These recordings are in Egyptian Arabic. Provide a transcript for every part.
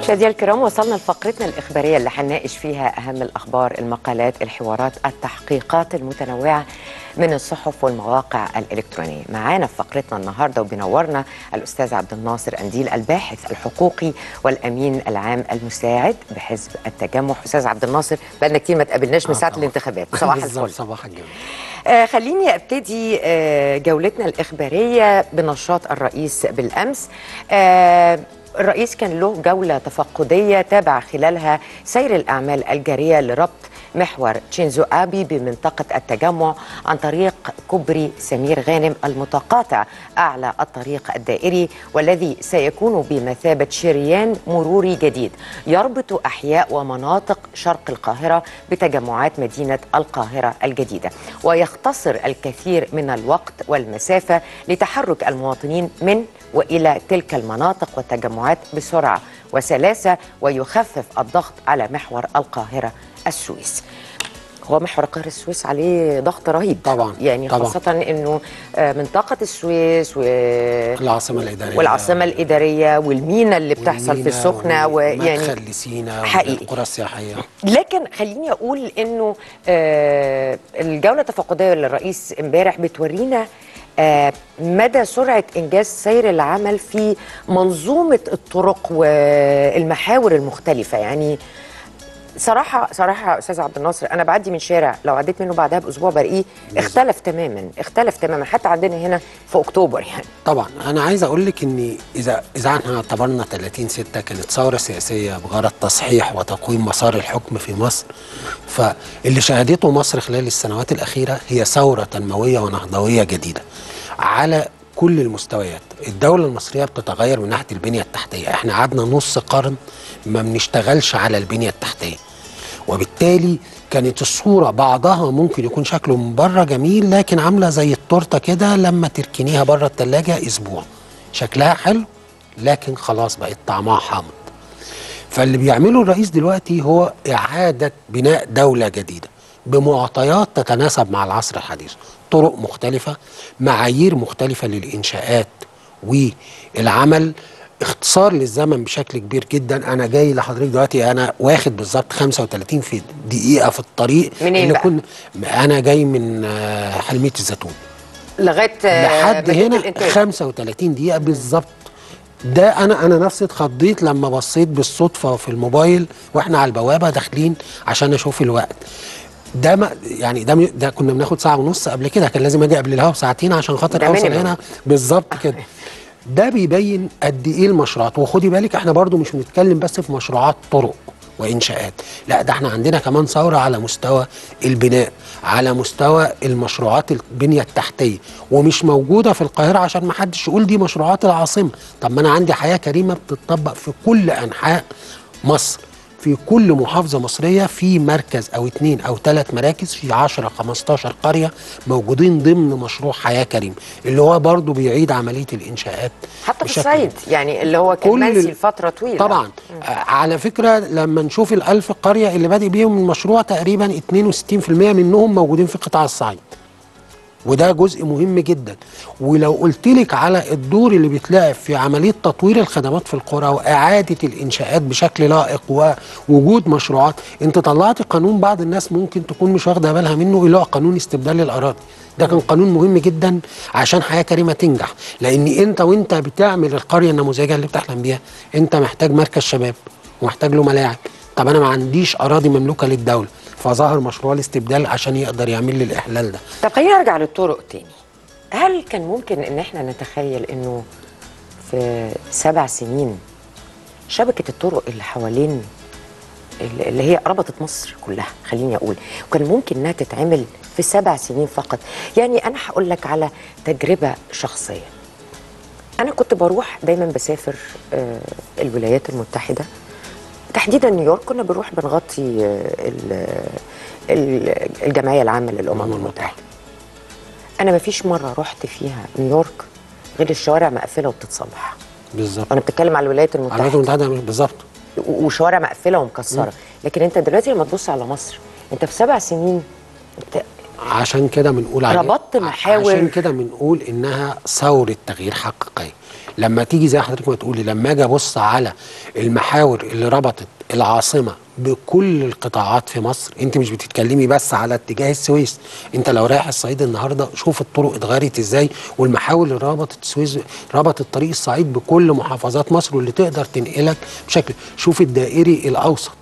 مشاهدينا الكرام وصلنا لفقرتنا الإخبارية اللي هنناقش فيها أهم الأخبار المقالات الحوارات التحقيقات المتنوعة من الصحف والمواقع الإلكترونية معانا في فقرتنا النهاردة وبينورنا الأستاذ عبد الناصر أنديل الباحث الحقوقي والأمين العام المساعد بحزب التجمع أستاذ عبد الناصر بقالنا كتير ما تقابلناش من ساعة الانتخابات صباح بالظبط، الفل صباح الجمال آه خليني ابتدي آه جولتنا الاخباريه بنشاط الرئيس بالامس آه الرئيس كان له جوله تفقديه تابع خلالها سير الاعمال الجاريه لربط محور تشينزو ابي بمنطقه التجمع عن طريق كوبري سمير غانم المتقاطع اعلى الطريق الدائري والذي سيكون بمثابه شريان مروري جديد يربط احياء ومناطق شرق القاهره بتجمعات مدينه القاهره الجديده ويختصر الكثير من الوقت والمسافه لتحرك المواطنين من والى تلك المناطق والتجمعات بسرعه وسلاسه ويخفف الضغط على محور القاهره السويس هو محور القاهرة السويس عليه ضغط رهيب طبعاً، يعني طبعاً. خاصة انه آه، منطقة السويس و العاصمة الإدارية والعاصمة الإدارية والمينا اللي بتحصل في والمينا السخنة ويعني ومدخل لسينا حقيقي. والقرى السياحية لكن خليني اقول انه آه الجوله التفقديه للرئيس امبارح بتورينا آه مدى سرعه انجاز سير العمل في منظومه الطرق والمحاور المختلفه يعني صراحة صراحة أستاذ عبد الناصر أنا بعدي من شارع لو عديت منه بعدها بأسبوع بلاقيه اختلف تماما اختلف تماما حتى عندنا هنا في أكتوبر يعني طبعا أنا عايز أقول لك إن إذا إذا احنا اعتبرنا 30 6 كانت ثورة سياسية بغرض تصحيح وتقويم مسار الحكم في مصر فاللي شهدته مصر خلال السنوات الأخيرة هي ثورة تنموية ونهضوية جديدة على كل المستويات الدولة المصرية بتتغير من ناحية البنية التحتية احنا قعدنا نص قرن ما بنشتغلش على البنية التحتية وبالتالي كانت الصورة بعضها ممكن يكون شكله من بره جميل لكن عاملة زي التورتة كده لما تركنيها بره التلاجة أسبوع شكلها حلو لكن خلاص بقت طعمها حامض فاللي بيعمله الرئيس دلوقتي هو إعادة بناء دولة جديدة بمعطيات تتناسب مع العصر الحديث طرق مختلفة معايير مختلفة للإنشاءات والعمل اختصار للزمن بشكل كبير جدا انا جاي لحضرتك دلوقتي انا واخد بالظبط 35 في دقيقه في الطريق منين اللي بقى؟ كنا انا جاي من آه، حلميه الزيتون لغاية آه، لحد مدينة هنا الإنتاج. 35 دقيقة بالظبط ده انا انا نفسي اتخضيت لما بصيت بالصدفة في الموبايل واحنا على البوابة داخلين عشان اشوف الوقت ده ما يعني ده ده كنا بناخد ساعة ونص قبل كده كان لازم اجي قبل الهوا بساعتين عشان ده خاطر اوصل minimum. هنا بالظبط كده ده بيبين قد ايه المشروعات وخدي بالك احنا برضو مش بنتكلم بس في مشروعات طرق وانشاءات لا ده احنا عندنا كمان ثوره على مستوى البناء على مستوى المشروعات البنيه التحتيه ومش موجوده في القاهره عشان ما حدش يقول دي مشروعات العاصمه طب ما انا عندي حياه كريمه بتطبق في كل انحاء مصر في كل محافظة مصرية في مركز أو اتنين أو ثلاث مراكز في 10 15 قرية موجودين ضمن مشروع حياة كريم اللي هو برضو بيعيد عملية الإنشاءات حتى في بشكل الصعيد يعني اللي هو كان كل منسي ال- لفترة طويلة طبعا آه، على فكرة لما نشوف الألف قرية اللي بادئ بيهم المشروع تقريبا 62% منهم موجودين في قطاع الصعيد وده جزء مهم جدا ولو قلت لك على الدور اللي بيتلعب في عمليه تطوير الخدمات في القرى واعاده الانشاءات بشكل لائق ووجود مشروعات انت طلعت قانون بعض الناس ممكن تكون مش واخده بالها منه اللي هو قانون استبدال الاراضي ده كان قانون مهم جدا عشان حياه كريمه تنجح لان انت وانت بتعمل القريه النموذجيه اللي بتحلم بيها انت محتاج مركز شباب ومحتاج له ملاعب طب انا ما عنديش اراضي مملوكه للدوله فظهر مشروع الاستبدال عشان يقدر يعمل لي الاحلال ده طب خلينا نرجع للطرق تاني هل كان ممكن ان احنا نتخيل انه في سبع سنين شبكة الطرق اللي حوالين اللي اللي هي ربطت مصر كلها خليني اقول وكان ممكن انها تتعمل في سبع سنين فقط يعني انا هقول لك على تجربة شخصية انا كنت بروح دايما بسافر آه، الولايات المتحدة تحديدا نيويورك كنا بنروح بنغطي آه، ال- ال- الجمعية العامة للأمم الأمم المتحدة انا ما فيش مره رحت فيها نيويورك غير الشوارع مقفله وبتتصلح بالظبط وانا بتكلم على الولايات على المتحده الولايات المتحده بالظبط و- وشوارع مقفله ومكسره لكن انت دلوقتي لما تبص على مصر انت في سبع سنين انت عشان كده بنقول عليه ربطت محاور- عشان كده بنقول انها ثوره تغيير حقيقيه لما تيجي زي حضرتك ما تقولي لما اجي ابص على المحاور اللي ربطت العاصمه بكل القطاعات في مصر انت مش بتتكلمي بس على اتجاه السويس انت لو رايح الصعيد النهارده شوف الطرق اتغيرت ازاي والمحاور اللي ربطت السويس ربطت طريق الصعيد بكل محافظات مصر واللي تقدر تنقلك بشكل شوف الدائري الاوسط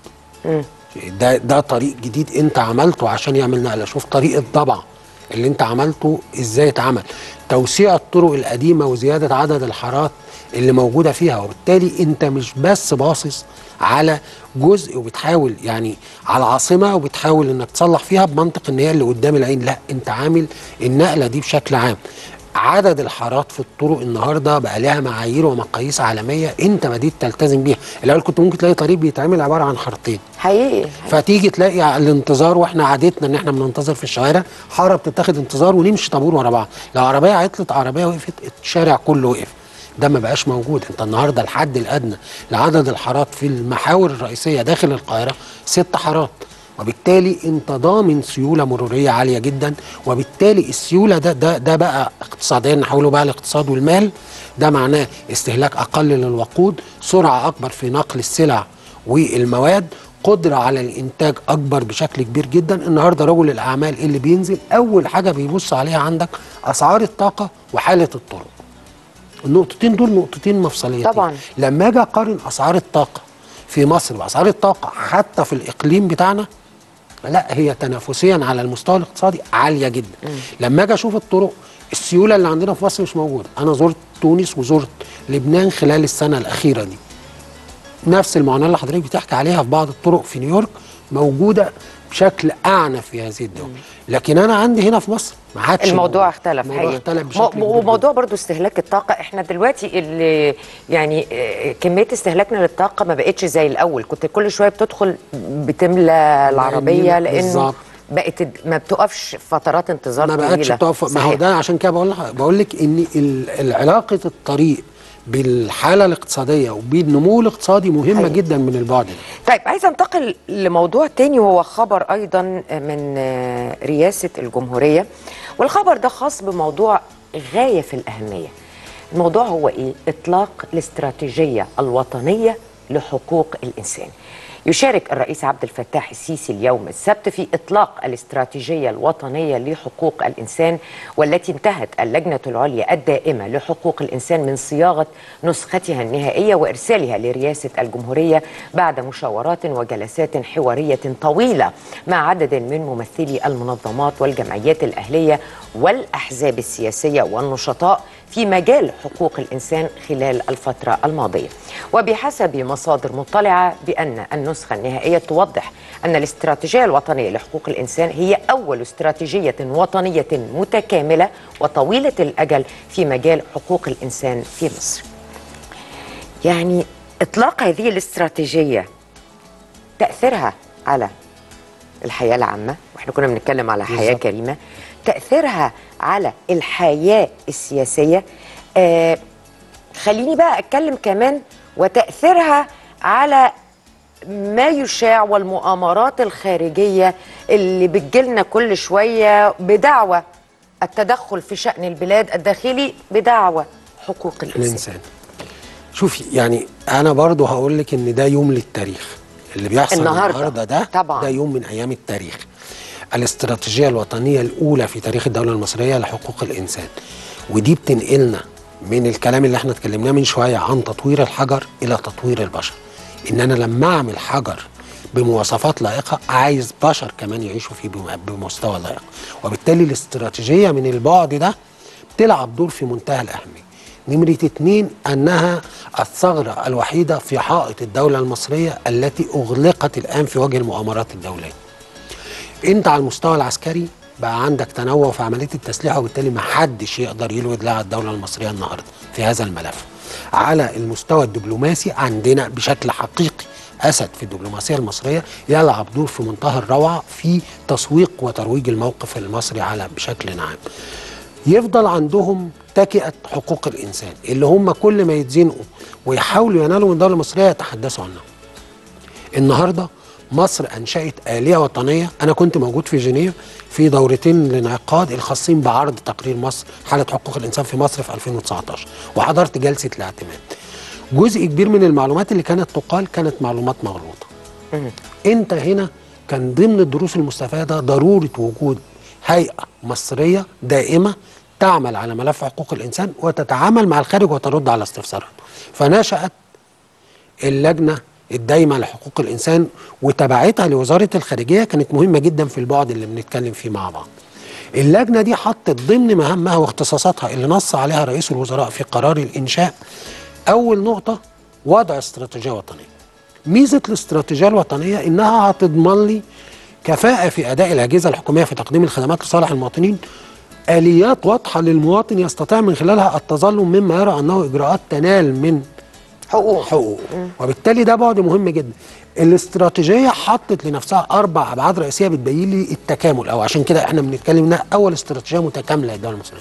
ده ده طريق جديد انت عملته عشان يعمل نقله شوف طريق الضبع اللي انت عملته ازاي اتعمل توسيع الطرق القديمه وزياده عدد الحارات اللي موجوده فيها وبالتالي انت مش بس باصص على جزء وبتحاول يعني على العاصمه وبتحاول انك تصلح فيها بمنطق ان هي اللي قدام العين لا انت عامل النقله دي بشكل عام عدد الحارات في الطرق النهارده بقى لها معايير ومقاييس عالميه انت بديت تلتزم بيها الاول كنت ممكن تلاقي طريق بيتعمل عباره عن حارتين حقيقي فتيجي تلاقي على الانتظار واحنا عادتنا ان احنا بننتظر في الشوارع حاره بتتاخد انتظار ونمشي طابور ورا بعض لو عربيه عطلت عربيه وقفت الشارع كله وقف ده ما بقاش موجود انت النهارده الحد الادنى لعدد الحارات في المحاور الرئيسيه داخل القاهره ست حارات وبالتالي انت ضامن سيوله مروريه عاليه جدا وبالتالي السيوله ده ده ده بقى اقتصاديا نحوله بقى الاقتصاد والمال ده معناه استهلاك اقل للوقود سرعه اكبر في نقل السلع والمواد قدرة على الإنتاج أكبر بشكل كبير جدا النهاردة رجل الأعمال اللي بينزل أول حاجة بيبص عليها عندك أسعار الطاقة وحالة الطرق النقطتين دول نقطتين مفصليتين طبعاً. لما أجي أقارن أسعار الطاقة في مصر وأسعار الطاقة حتى في الإقليم بتاعنا لا هي تنافسيا على المستوى الاقتصادي عالية جدا لما أجي أشوف الطرق السيولة اللي عندنا في مصر مش موجودة أنا زرت تونس وزرت لبنان خلال السنة الأخيرة دي نفس المعاناه اللي حضرتك بتحكي عليها في بعض الطرق في نيويورك موجوده بشكل اعنف في هذه الدول لكن انا عندي هنا في مصر ما عادش الموضوع موجود. اختلف الموضوع حقيقي اختلف مو- بشكل كبير وموضوع برضو استهلاك الطاقة احنا دلوقتي اللي يعني آه، كمية استهلاكنا للطاقة ما بقتش زي الأول كنت كل شوية بتدخل بتملى العربية لأنه بالظبط. بقت ما بتقفش فترات انتظار ما طويلة بقتش بتقف ما هو صحيح. ده عشان كده بقول لك بقول لك ان ال- العلاقه الطريق بالحاله الاقتصاديه وبالنمو الاقتصادي مهمه حقيقي. جدا من البعد ده طيب عايزه انتقل لموضوع تاني وهو خبر ايضا من آه، رئاسه الجمهوريه والخبر ده خاص بموضوع غايه في الاهميه الموضوع هو ايه اطلاق الاستراتيجيه الوطنيه لحقوق الانسان يشارك الرئيس عبد الفتاح السيسي اليوم السبت في اطلاق الاستراتيجيه الوطنيه لحقوق الانسان والتي انتهت اللجنه العليا الدائمه لحقوق الانسان من صياغه نسختها النهائيه وارسالها لرئاسه الجمهوريه بعد مشاورات وجلسات حواريه طويله مع عدد من ممثلي المنظمات والجمعيات الاهليه والاحزاب السياسيه والنشطاء في مجال حقوق الانسان خلال الفتره الماضيه وبحسب مصادر مطلعه بان النسخه النهائيه توضح ان الاستراتيجيه الوطنيه لحقوق الانسان هي اول استراتيجيه وطنيه متكامله وطويله الاجل في مجال حقوق الانسان في مصر يعني اطلاق هذه الاستراتيجيه تاثيرها على الحياه العامه واحنا كنا بنتكلم على حياه بالظبط. كريمه تاثيرها على الحياه السياسيه آه خليني بقى اتكلم كمان وتاثيرها على ما يشاع والمؤامرات الخارجيه اللي بتجيلنا كل شويه بدعوى التدخل في شان البلاد الداخلي بدعوى حقوق الانسان الانسان شوفي يعني انا برضو هقول لك ان ده يوم للتاريخ اللي بيحصل النهاردة. النهارده ده طبعاً. ده يوم من ايام التاريخ الاستراتيجيه الوطنيه الاولى في تاريخ الدوله المصريه لحقوق الانسان ودي بتنقلنا من الكلام اللي احنا اتكلمناه من شويه عن تطوير الحجر الى تطوير البشر ان انا لما اعمل حجر بمواصفات لائقه عايز بشر كمان يعيشوا فيه بم- بمستوى لائق وبالتالي الاستراتيجيه من البعد ده بتلعب دور في منتهى الاهميه نمرة اتنين أنها الثغرة الوحيدة في حائط الدولة المصرية التي أغلقت الآن في وجه المؤامرات الدولية أنت على المستوى العسكري بقى عندك تنوع في عملية التسليح وبالتالي ما حدش يقدر يلوي دراع الدولة المصرية النهاردة في هذا الملف على المستوى الدبلوماسي عندنا بشكل حقيقي أسد في الدبلوماسية المصرية يلعب دور في منتهى الروعة في تسويق وترويج الموقف المصري على بشكل عام يفضل عندهم تكئة حقوق الإنسان اللي هم كل ما يتزنقوا ويحاولوا ينالوا من الدولة المصرية يتحدثوا عنها النهارده مصر انشات اليه وطنيه انا كنت موجود في جنيف في دورتين للانعقاد الخاصين بعرض تقرير مصر حاله حقوق الانسان في مصر في 2019 وحضرت جلسه الاعتماد جزء كبير من المعلومات اللي كانت تقال كانت معلومات مغلوطه انت هنا كان ضمن الدروس المستفاده ضروره وجود هيئه مصريه دائمه تعمل على ملف حقوق الانسان وتتعامل مع الخارج وترد على استفساراته فنشات اللجنه الدايمه لحقوق الانسان وتبعتها لوزاره الخارجيه كانت مهمه جدا في البعد اللي بنتكلم فيه مع بعض. اللجنه دي حطت ضمن مهامها واختصاصاتها اللي نص عليها رئيس الوزراء في قرار الانشاء اول نقطه وضع استراتيجيه وطنيه. ميزه الاستراتيجيه الوطنيه انها هتضمن لي كفاءه في اداء الاجهزه الحكوميه في تقديم الخدمات لصالح المواطنين اليات واضحه للمواطن يستطيع من خلالها التظلم مما يرى انه اجراءات تنال من حقوق حقوق وبالتالي ده بعد مهم جدا الاستراتيجيه حطت لنفسها اربع ابعاد رئيسيه بتبين لي التكامل او عشان كده احنا بنتكلم انها اول استراتيجيه متكامله للدوله المصريه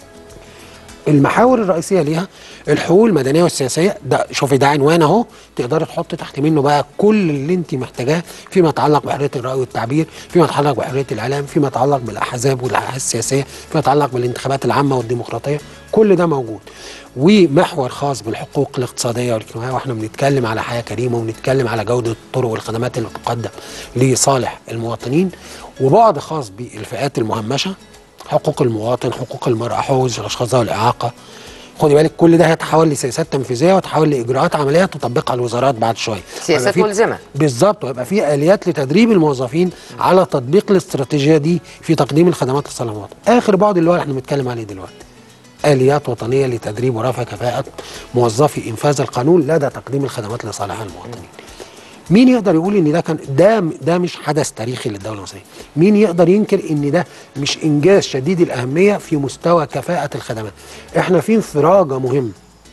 المحاور الرئيسيه ليها الحقوق المدنيه والسياسيه ده شوفي ده عنوان اهو تقدري تحطي تحت منه بقى كل اللي انت محتاجاه فيما يتعلق بحريه الراي والتعبير فيما يتعلق بحريه الاعلام فيما يتعلق بالاحزاب والاحزاب السياسيه فيما يتعلق بالانتخابات العامه والديمقراطيه كل ده موجود ومحور خاص بالحقوق الاقتصاديه والاجتماعيه واحنا بنتكلم على حياه كريمه ونتكلم على جوده الطرق والخدمات اللي بتقدم لصالح المواطنين وبعد خاص بالفئات المهمشه حقوق المواطن حقوق المرأة حقوق الأشخاص ذوي الإعاقة خدي بالك كل ده هيتحول لسياسات تنفيذية وتحول لإجراءات عملية تطبقها الوزارات بعد شوية سياسات ويبقى في- ملزمة. بالظبط ويبقى في آليات لتدريب الموظفين على تطبيق الاستراتيجية دي في تقديم الخدمات لصالح المواطن آخر بعد اللي هو احنا بنتكلم عليه دلوقتي آليات وطنية لتدريب ورفع كفاءة موظفي إنفاذ القانون لدى تقديم الخدمات لصالح المواطنين مين يقدر يقول ان ده كان ده ده مش حدث تاريخي للدوله المصريه مين يقدر ينكر ان ده مش انجاز شديد الاهميه في مستوى كفاءه الخدمات احنا في انفراجه مهمه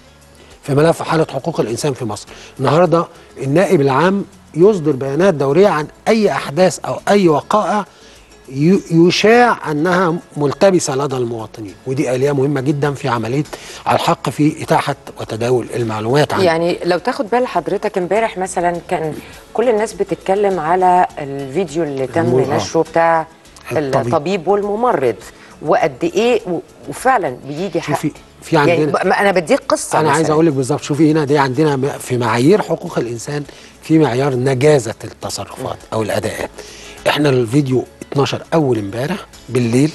في ملف حاله حقوق الانسان في مصر النهارده النائب العام يصدر بيانات دوريه عن اي احداث او اي وقائع ي- يشاع انها ملتبسه لدى المواطنين ودي اليه مهمه جدا في عمليه الحق في اتاحه وتداول المعلومات عن يعني لو تاخد بال حضرتك امبارح مثلا كان كل الناس بتتكلم على الفيديو اللي تم المول- آه. نشره بتاع الطبيب. الطبيب والممرض وقد ايه و- وفعلا بيجي حق شوفي، في يعني عندنا- ب- انا بديك قصه انا عايز مثلاً. اقول لك بالظبط شوفي هنا دي عندنا م- في معايير حقوق الانسان في معيار نجازه التصرفات او الاداءات احنا الفيديو 12 اول امبارح بالليل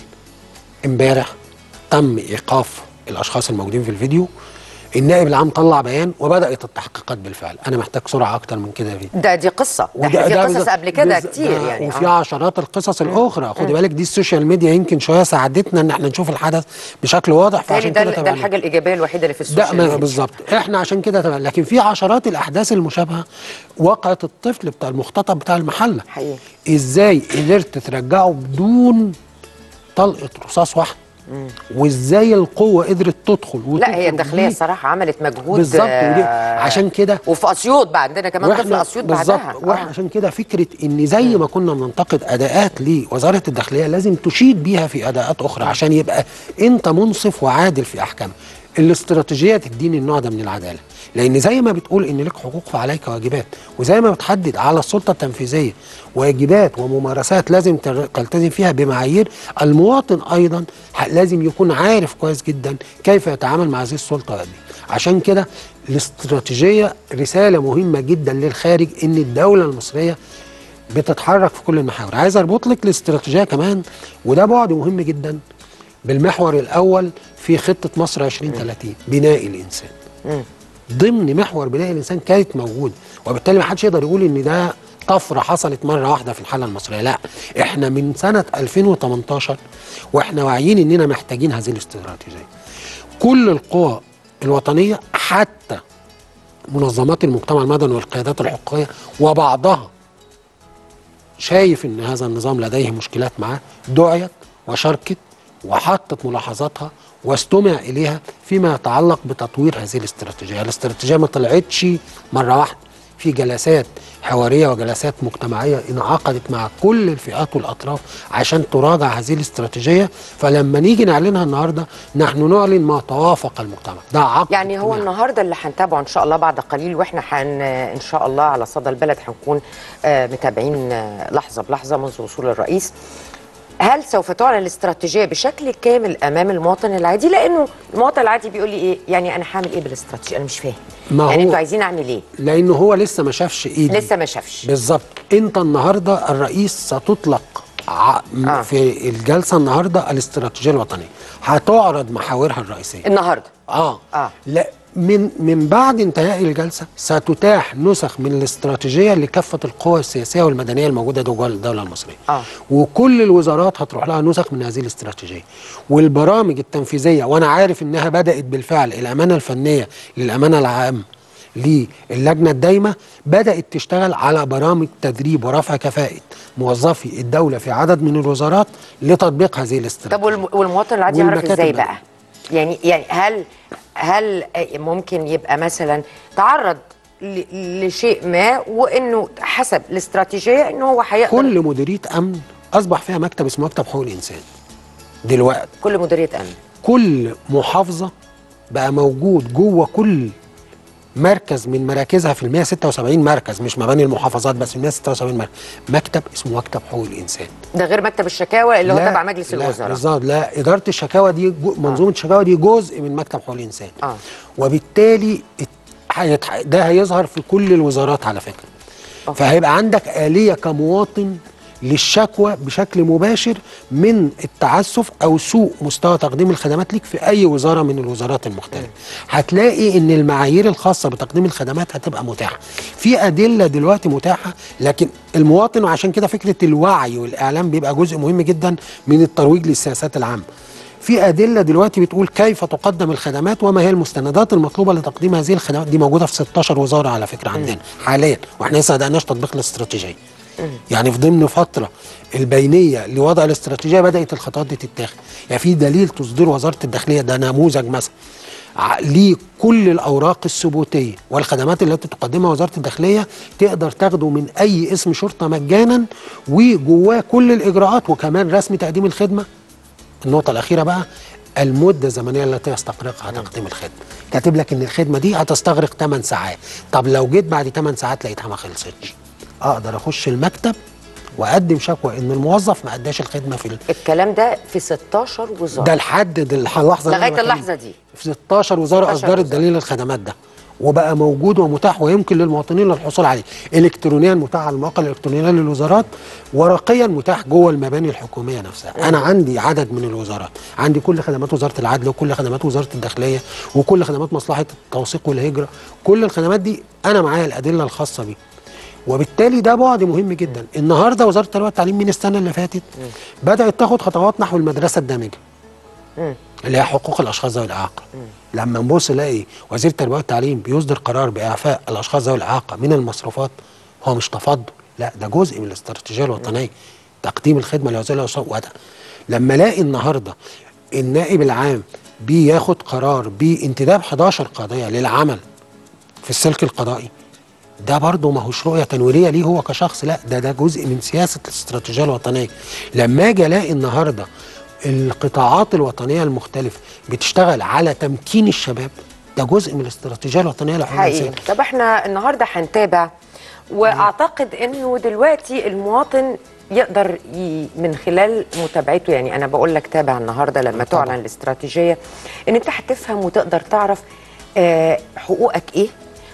امبارح تم ايقاف الاشخاص الموجودين في الفيديو النائب العام طلع بيان وبدات التحقيقات بالفعل انا محتاج سرعه اكتر من كده يا فيديو ده دي قصه ده, وده- في ده قصص بالظبط- قبل كده بالظ- كتير ده يعني وفي آه. عشرات القصص الاخرى خدي بالك دي السوشيال ميديا يمكن شويه ساعدتنا ان احنا نشوف الحدث بشكل واضح بالتالي فعشان ده, كده ده تابعناه. الحاجه الايجابيه الوحيده اللي في ده السوشيال ما- ميديا بالظبط احنا عشان كده تمام لكن في عشرات الاحداث المشابهه وقعت الطفل بتاع المختطف بتاع المحله حقيقي. ازاي قدرت ترجعه بدون طلقه رصاص واحد وازاي القوه قدرت تدخل لا هي وتخرج الداخليه بيه. الصراحه عملت مجهود بالظبط ودي آه، عشان كده وفي اسيوط بقى عندنا كمان طفل اسيوط بالظبط بعدها واحنا آه. عشان كده فكره ان زي ما كنا بننتقد اداءات لوزاره الداخليه لازم تشيد بيها في اداءات اخرى عشان يبقى انت منصف وعادل في احكامك الاستراتيجيه تديني النوع ده من العداله لان زي ما بتقول ان لك حقوق فعليك واجبات وزي ما بتحدد على السلطه التنفيذيه واجبات وممارسات لازم تر- تلتزم فيها بمعايير المواطن ايضا ح- لازم يكون عارف كويس جدا كيف يتعامل مع هذه السلطه دي عشان كده الاستراتيجيه رساله مهمه جدا للخارج ان الدوله المصريه بتتحرك في كل المحاور عايز اربط لك الاستراتيجيه كمان وده بعد مهم جدا بالمحور الاول في خطه مصر 2030 بناء الانسان ضمن محور بناء الانسان كانت موجوده وبالتالي ما حدش يقدر يقول ان ده طفره حصلت مره واحده في الحاله المصريه لا احنا من سنه 2018 واحنا واعيين اننا محتاجين هذه الاستراتيجيه كل القوى الوطنيه حتى منظمات المجتمع المدني والقيادات الحقوقيه وبعضها شايف ان هذا النظام لديه مشكلات معاه دعيت وشاركت وحطت ملاحظاتها واستمع اليها فيما يتعلق بتطوير هذه الاستراتيجيه، الاستراتيجيه ما طلعتش مره واحده في جلسات حواريه وجلسات مجتمعيه انعقدت مع كل الفئات والاطراف عشان تراجع هذه الاستراتيجيه فلما نيجي نعلنها النهارده نحن نعلن ما توافق المجتمع ده عقد يعني هو اجتماعي. النهارده اللي هنتابعه ان شاء الله بعد قليل واحنا حن ان شاء الله على صدى البلد هنكون آه، متابعين آه، لحظه بلحظه منذ وصول الرئيس هل سوف تعلن الاستراتيجيه بشكل كامل امام المواطن العادي لانه المواطن العادي بيقول لي ايه يعني انا هعمل ايه بالاستراتيجيه انا مش فاهم ما يعني هو- انتوا عايزين اعمل ايه لانه هو لسه ما شافش ايدي لسه ما شافش بالظبط انت النهارده الرئيس ستطلق ع... م- آه. في الجلسه النهارده الاستراتيجيه الوطنيه هتعرض محاورها الرئيسيه النهارده اه آه. لا من من بعد انتهاء الجلسه ستتاح نسخ من الاستراتيجيه لكافه القوى السياسيه والمدنيه الموجوده جوه الدوله المصريه آه. وكل الوزارات هتروح لها نسخ من هذه الاستراتيجيه والبرامج التنفيذيه وانا عارف انها بدات بالفعل الامانه الفنيه للامانه العامه للجنه الدايمه بدات تشتغل على برامج تدريب ورفع كفاءه موظفي الدوله في عدد من الوزارات لتطبيق هذه الاستراتيجيه طب والم- والمواطن العادي يعرف والمكاتب ازاي بقى. بقى يعني يعني هل هل ممكن يبقى مثلا تعرض ل- لشيء ما وانه حسب الاستراتيجيه انه هو هيقدر كل مديريه امن اصبح فيها مكتب اسمه مكتب حقوق الانسان دلوقتي كل مديريه امن كل محافظه بقى موجود جوه كل مركز من مراكزها في ال 176 مركز مش مباني المحافظات بس ال 176 مركز مكتب اسمه مكتب حقوق الانسان ده غير مكتب الشكاوى اللي هو لا- تبع مجلس لا الوزراء بالظبط لا اداره الشكاوى دي جو منظومه الشكاوى دي جزء من مكتب حقوق الانسان آه. وبالتالي ات- هيتح- ده هيظهر في كل الوزارات على فكره أوكي. فهيبقى عندك آلية كمواطن للشكوى بشكل مباشر من التعسف او سوء مستوى تقديم الخدمات ليك في اي وزاره من الوزارات المختلفه هتلاقي ان المعايير الخاصه بتقديم الخدمات هتبقى متاحه في ادله دلوقتي متاحه لكن المواطن وعشان كده فكره الوعي والاعلام بيبقى جزء مهم جدا من الترويج للسياسات العامه في ادله دلوقتي بتقول كيف تقدم الخدمات وما هي المستندات المطلوبه لتقديم هذه الخدمات دي موجوده في 16 وزاره على فكره عندنا حاليا واحنا لسه ما بدأناش تطبيق الاستراتيجيه يعني في ضمن فتره البينيه لوضع الاستراتيجيه بدات الخطوات دي تتاخد يعني في دليل تصدير وزاره الداخليه ده نموذج مثلا ع- لكل الاوراق الثبوتيه والخدمات التي تقدمها وزاره الداخليه تقدر تاخده من اي اسم شرطه مجانا وجواه كل الاجراءات وكمان رسم تقديم الخدمه النقطة الأخيرة بقى المدة الزمنية التي يستغرقها تقديم الخدمة كاتب لك إن الخدمة دي هتستغرق 8 ساعات طب لو جيت بعد 8 ساعات لقيتها ما خلصتش أقدر أخش المكتب وأقدم شكوى إن الموظف ما أداش الخدمة في ال... الكلام ده في 16 وزاره ده لحد دل- اللحظة اللي أنا لغايه بكلمك. اللحظه دي في 16 وزارة 16 أصدرت وزارة. دليل الخدمات ده وبقى موجود ومتاح ويمكن للمواطنين الحصول عليه الكترونيا متاح على المواقع الالكترونيه للوزارات ورقيا متاح جوه المباني الحكوميه نفسها انا عندي عدد من الوزارات عندي كل خدمات وزاره العدل وكل خدمات وزاره الداخليه وكل خدمات مصلحه التوثيق والهجره كل الخدمات دي انا معايا الادله الخاصه بيه وبالتالي ده بعد مهم جدا النهارده وزاره التربيه والتعليم من السنه اللي فاتت بدات تاخد خطوات نحو المدرسه الدامجه اللي هي حقوق الاشخاص ذوي الاعاقه لما نبص نلاقي وزير التربيه والتعليم بيصدر قرار باعفاء الاشخاص ذوي الاعاقه من المصروفات هو مش تفضل لا ده جزء من الاستراتيجيه الوطنيه تقديم الخدمه لهذول الاشخاص وده لما الاقي النهارده النائب العام بياخد قرار بانتداب 11 قضيه للعمل في السلك القضائي ده برضه ما هوش رؤيه تنويريه ليه هو كشخص لا ده ده جزء من سياسه الاستراتيجيه الوطنيه لما اجي الاقي النهارده القطاعات الوطنيه المختلفه بتشتغل على تمكين الشباب ده جزء من الاستراتيجيه الوطنيه لحقوق حقيقي الانسان طب احنا النهارده هنتابع واعتقد انه دلوقتي المواطن يقدر ي... من خلال متابعته يعني انا بقول لك تابع النهارده لما طبعاً. تعلن الاستراتيجيه ان انت هتفهم وتقدر تعرف آه حقوقك ايه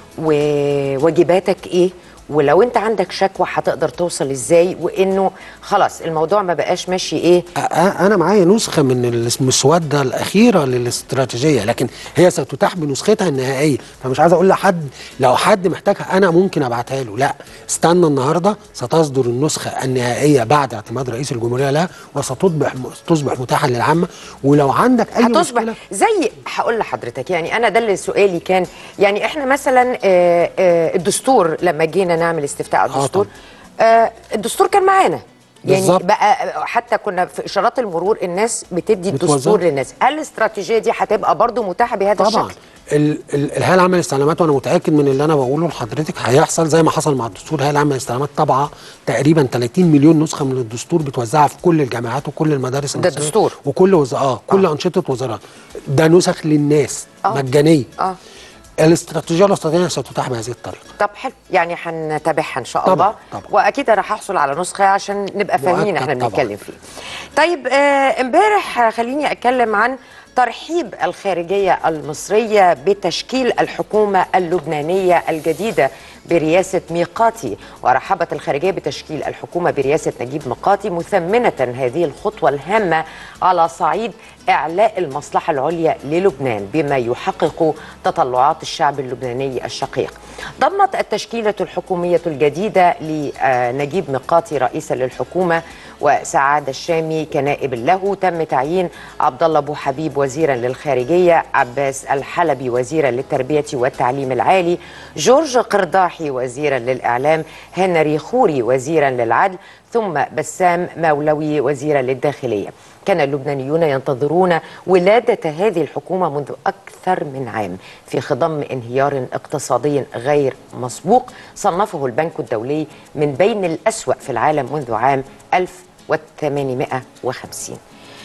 وواجباتك ايه ولو انت عندك شكوى هتقدر توصل ازاي وانه خلاص الموضوع ما بقاش ماشي ايه أ- أ- انا معايا نسخه من المسوده الاخيره للاستراتيجيه لكن هي ستتاح بنسختها النهائيه فمش عايز اقول لحد لو حد محتاجها انا ممكن ابعتها له لا استنى النهارده ستصدر النسخه النهائيه بعد اعتماد رئيس الجمهوريه لها وستصبح تصبح متاحه للعامه ولو عندك اي هتصبح مشكله زي هقول لحضرتك يعني انا ده اللي سؤالي كان يعني احنا مثلا آه، آه، الدستور لما جينا نعمل استفتاء على آه الدستور آه، الدستور كان معانا يعني بالظبط. بقى حتى كنا في اشارات المرور الناس بتدي بتوزع. الدستور للناس هل الاستراتيجيه دي هتبقى برضو متاحه بهذا طبعا الشكل ال- ال- الهيئه العامه للاستعلامات وانا متاكد من اللي انا بقوله لحضرتك هيحصل زي ما حصل مع الدستور الهيئه العامه للاستعلامات طبعا تقريبا 30 مليون نسخه من الدستور بتوزعها في كل الجامعات وكل المدارس ده المصرية الدستور. وكل وز... اه كل انشطه وزارات ده نسخ للناس آه. مجانيه اه الاستراتيجيه الاستراتيجيه ستتاح بهذه الطريقه طب حلو يعني هنتابعها ان شاء طبعاً، الله طبعاً. واكيد انا هحصل على نسخه عشان نبقى فاهمين مؤكد احنا طبعاً. بنتكلم فيه طيب آه، امبارح آه، خليني اتكلم عن ترحيب الخارجيه المصريه بتشكيل الحكومه اللبنانيه الجديده برئاسه ميقاتي ورحبت الخارجيه بتشكيل الحكومه برئاسه نجيب ميقاتي مثمنه هذه الخطوه الهامه على صعيد اعلاء المصلحه العليا للبنان بما يحقق تطلعات الشعب اللبناني الشقيق. ضمت التشكيله الحكوميه الجديده لنجيب ميقاتي رئيسا للحكومه وسعاد الشامي كنائب له تم تعيين عبد الله ابو حبيب وزيرا للخارجيه عباس الحلبي وزيرا للتربيه والتعليم العالي جورج قرداحي وزيرا للاعلام هنري خوري وزيرا للعدل ثم بسام مولوي وزيرا للداخليه كان اللبنانيون ينتظرون ولادة هذه الحكومة منذ أكثر من عام في خضم انهيار اقتصادي غير مسبوق صنفه البنك الدولي من بين الأسوأ في العالم منذ عام 1850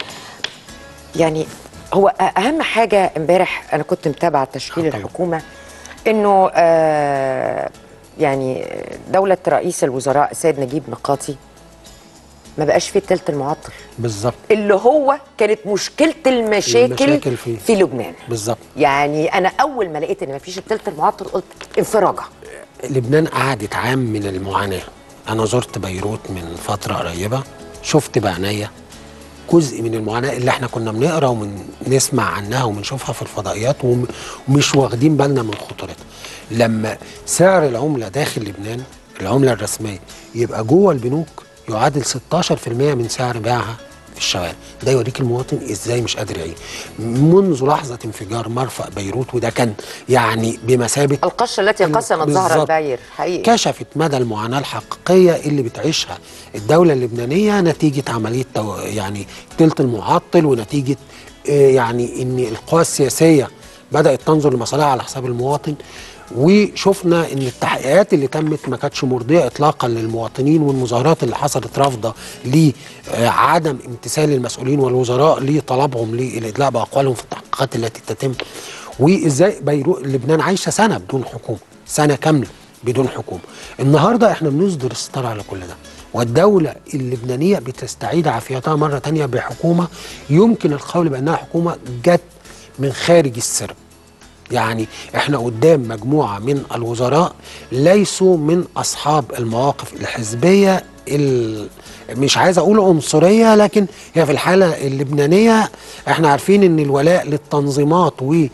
يعني هو أهم حاجة امبارح أنا كنت متابعة تشكيل آه طبعاً. الحكومة إنه آه يعني دولة رئيس الوزراء السيد نجيب ميقاتي ما بقاش فيه التلت المعطل بالظبط اللي هو كانت مشكله المشاكل, المشاكل فيه. في لبنان بالظبط يعني انا اول ما لقيت ان مفيش التلت المعطل قلت انفراجه لبنان قعدت عام من المعاناة أنا زرت بيروت من فترة قريبة شفت بعينيا جزء من المعاناة اللي احنا كنا بنقرا ونسمع عنها وبنشوفها في الفضائيات وم- ومش واخدين بالنا من خطورتها لما سعر العملة داخل لبنان العملة الرسمية يبقى جوه البنوك يعادل 16% من سعر بيعها في الشوارع ده يوريك المواطن ازاي مش قادر يعيش منذ لحظة انفجار مرفأ بيروت وده كان يعني بمثابة القشه التي قسمت ظهر بالظبط. البعير حقيقي كشفت مدى المعاناة الحقيقية اللي بتعيشها الدولة اللبنانية نتيجة عملية تو... يعني تلت المعطل ونتيجة آه، يعني ان القوى السياسية بدأت تنظر لمصالحها على حساب المواطن وشفنا ان التحقيقات اللي تمت ما كانتش مرضيه اطلاقا للمواطنين والمظاهرات اللي حصلت رافضه لعدم امتثال المسؤولين والوزراء لطلبهم للادلاء باقوالهم في التحقيقات التي تتم وازاي بيروت لبنان عايشه سنه بدون حكومه سنه كامله بدون حكومه النهارده احنا بنصدر الستار على كل ده والدولة اللبنانية بتستعيد عافيتها مرة تانية بحكومة يمكن القول بأنها حكومة جت من خارج السرب يعني احنا قدام مجموعة من الوزراء ليسوا من أصحاب المواقف الحزبية ال... مش عايز أقول عنصرية لكن هي في الحالة اللبنانية احنا عارفين ان الولاء للتنظيمات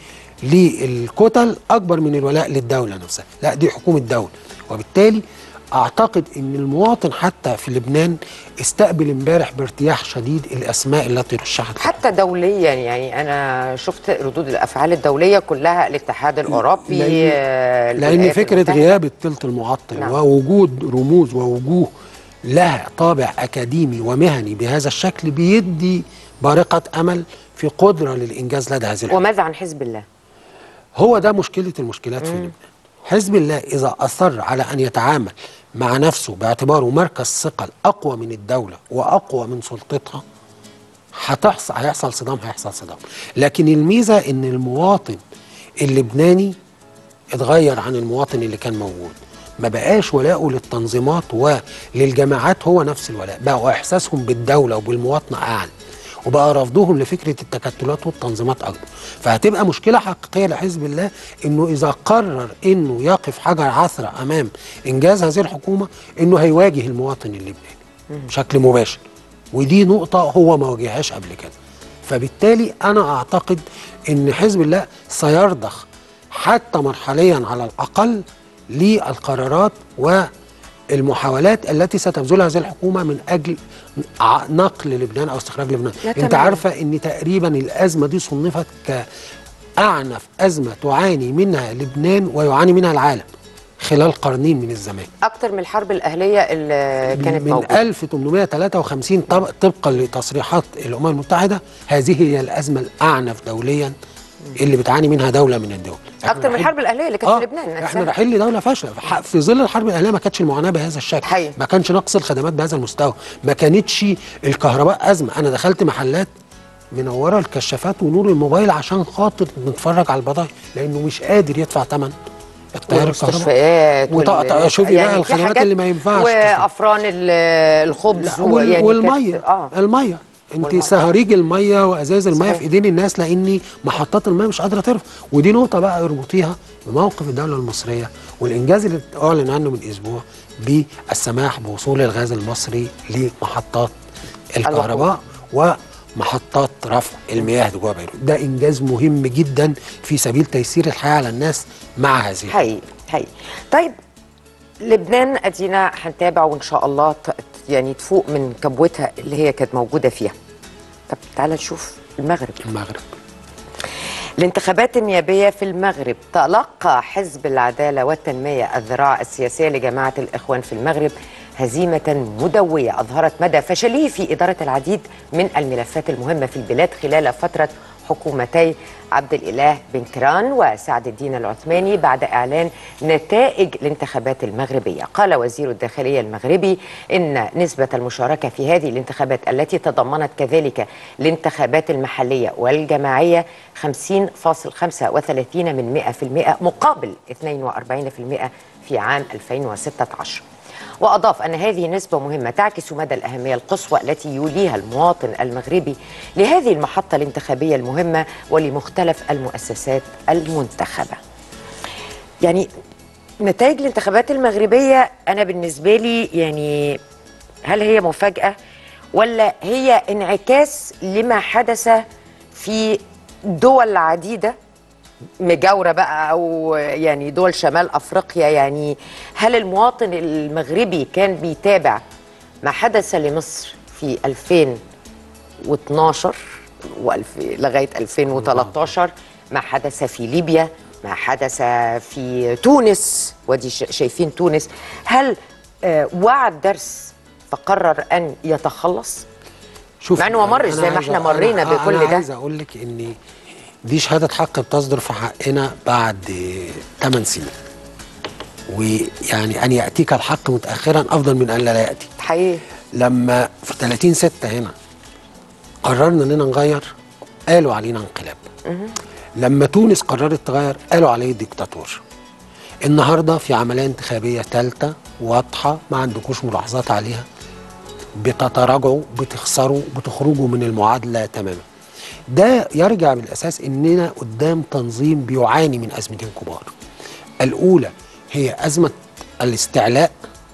وللكتل أكبر من الولاء للدولة نفسها لا دي حكومة دولة وبالتالي اعتقد ان المواطن حتى في لبنان استقبل امبارح بارتياح شديد الاسماء التي رشحت حتى دوليا يعني انا شفت ردود الافعال الدوليه كلها الاتحاد الاوروبي لأن, آه، لأن الولايات فكرة المتحدة. غياب التلت المعطل نعم. ووجود رموز ووجوه لها طابع أكاديمي ومهني بهذا الشكل بيدي بارقة أمل في قدرة للإنجاز لدى هذه الحكومة وماذا عن حزب الله هو ده مشكلة المشكلات في لبنان حزب الله إذا أصر على أن يتعامل مع نفسه باعتباره مركز ثقل أقوى من الدولة وأقوى من سلطتها هتحصل هيحصل صدام هيحصل صدام لكن الميزة إن المواطن اللبناني اتغير عن المواطن اللي كان موجود ما بقاش ولاؤه للتنظيمات وللجماعات هو نفس الولاء بقوا إحساسهم بالدولة وبالمواطنة أعلى وبقى رفضهم لفكرة التكتلات والتنظيمات أكبر فهتبقى مشكلة حقيقية لحزب الله إنه إذا قرر إنه يقف حجر عثرة أمام إنجاز هذه الحكومة إنه هيواجه المواطن اللبناني بشكل مباشر ودي نقطة هو ما واجههاش قبل كده فبالتالي أنا أعتقد إن حزب الله سيرضخ حتى مرحليا على الأقل للقرارات والمحاولات التي ستبذلها هذه الحكومة من أجل ع- نقل لبنان أو استخراج لبنان لا أنت تمام. عارفة أن تقريبا الأزمة دي صنفت كأعنف أزمة تعاني منها لبنان ويعاني منها العالم خلال قرنين من الزمان اكتر من الحرب الاهليه اللي كانت من موجوده 1853 طب- طبقا لتصريحات الامم المتحده هذه هي الازمه الاعنف دوليا اللي بتعاني منها دوله من الدول إحنا اكتر من رايحين- الحرب الاهليه اللي كانت آه في لبنان احنا نفسها. رايحين لدوله فاشله ح- في ظل الحرب الاهليه ما كانتش المعاناه بهذا الشكل حقيقي. ما كانش نقص الخدمات بهذا المستوى ما كانتش الكهرباء ازمه انا دخلت محلات منوره الكشافات ونور الموبايل عشان خاطر نتفرج على البضائع لانه مش قادر يدفع ثمن التيار الكهربائي والمستشفيات وطقطقة شوفي بقى في الخدمات حاجات اللي ما ينفعش وافران ال- الخبز لا وال ويعني والميه كانت- اه الميه انت والمية. سهريج الميه وازاز الميه صحيح. في ايدين الناس لان محطات الميه مش قادره ترفع ودي نقطه بقى اربطيها بموقف الدوله المصريه والانجاز اللي اعلن عنه من اسبوع بالسماح بوصول الغاز المصري لمحطات الكهرباء ومحطات رفع المياه جوه بيروت ده انجاز مهم جدا في سبيل تيسير الحياه على الناس مع هذه حقيقي حقيقي طيب لبنان ادينا هنتابع وان شاء الله ت- يعني تفوق من كبوتها اللي هي كانت موجوده فيها طب تعالى نشوف المغرب المغرب الانتخابات النيابية في المغرب تلقى حزب العدالة والتنمية الذراع السياسية لجماعة الإخوان في المغرب هزيمة مدوية أظهرت مدى فشله في إدارة العديد من الملفات المهمة في البلاد خلال فترة حكومتي عبد الإله بن كران وسعد الدين العثماني بعد إعلان نتائج الانتخابات المغربية قال وزير الداخلية المغربي إن نسبة المشاركة في هذه الانتخابات التي تضمنت كذلك الانتخابات المحلية والجماعية 50.35 من 100% مقابل 42% في عام 2016 وأضاف أن هذه نسبة مهمة تعكس مدى الأهمية القصوى التي يوليها المواطن المغربي لهذه المحطة الانتخابية المهمة ولمختلف المؤسسات المنتخبة يعني نتائج الانتخابات المغربية أنا بالنسبة لي يعني هل هي مفاجأة ولا هي انعكاس لما حدث في دول عديدة مجاورة بقى أو يعني دول شمال أفريقيا يعني هل المواطن المغربي كان بيتابع ما حدث لمصر في 2012 والف لغاية 2013 ما حدث في ليبيا ما حدث في تونس ودي ش- شايفين تونس هل آه، وعى الدرس فقرر أن يتخلص شوف مع إنه ما مرش أنا زي ما عايز إحنا أ- مرينا أنا- بكل أنا ده. عايز اقول لك ان دي شهاده حق بتصدر في حقنا بعد 8 سنين ويعني ان ياتيك الحق متاخرا افضل من ان لا ياتي حقيقي لما في 30 6 هنا قررنا اننا نغير قالوا علينا انقلاب لما تونس قررت تغير قالوا عليه ديكتاتور النهارده في عمليه انتخابيه ثالثه واضحه ما عندكوش ملاحظات عليها بتتراجعوا بتخسروا بتخرجوا من المعادله تماما ده يرجع بالاساس اننا قدام تنظيم بيعاني من ازمتين كبار الاولى هي ازمه الاستعلاء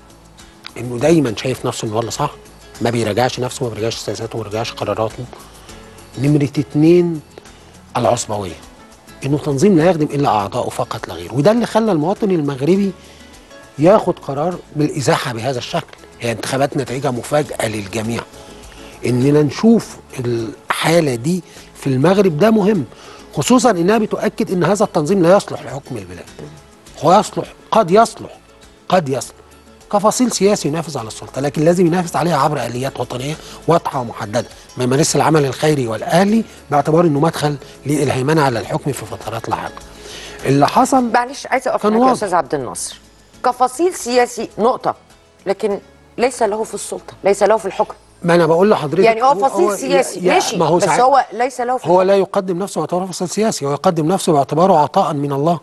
انه دايما شايف نفسه انه هو اللي صح ما بيراجعش نفسه ما بيراجعش سياساته ما بيراجعش قراراته نمرة اتنين العصبوية انه تنظيم لا يخدم الا اعضائه فقط لا غير وده اللي خلى المواطن المغربي ياخد قرار بالازاحه بهذا الشكل هي انتخابات نتائجها مفاجاه للجميع اننا نشوف الحاله دي في المغرب ده مهم خصوصا انها بتؤكد ان هذا التنظيم لا يصلح لحكم البلاد هو يصلح قد يصلح قد يصلح كفصيل سياسي ينافس على السلطه لكن لازم ينافس عليها عبر اليات وطنيه واضحه ومحدده ما يمارس العمل الخيري والاهلي باعتبار انه مدخل للهيمنه على الحكم في فترات لاحقه اللي حصل معلش عايزه اقف كان معاك يا واضح. استاذ عبد الناصر كفصيل سياسي نقطه لكن ليس له في السلطه ليس له في الحكم ما انا بقول لحضرتك يعني هو فصيل سياسي يا- يا- ماشي ما هو بس ساعات- هو ليس له في هو لا يقدم نفسه باعتباره فصيل سياسي هو يقدم نفسه باعتباره عطاء من الله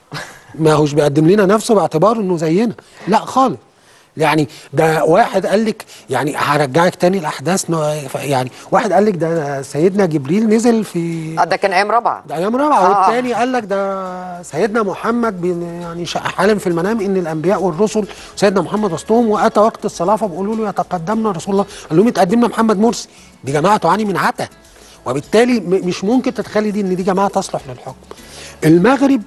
ما هوش بيقدم لنا نفسه باعتباره انه زينا لا خالص يعني ده واحد قال لك يعني هرجعك تاني الاحداث نوع- يعني واحد قال لك ده سيدنا جبريل نزل في آه، ده كان ايام رابعه ده ايام رابعه آه. والتاني قال لك ده سيدنا محمد بين يعني شا- حالم في المنام ان الانبياء والرسل سيدنا محمد وسطهم واتى وقت الصلاه فبيقولوا له يتقدمنا رسول الله قال لهم يتقدمنا محمد مرسي دي جماعه تعاني من عتا وبالتالي م- مش ممكن تتخيلي دي ان دي جماعه تصلح للحكم المغرب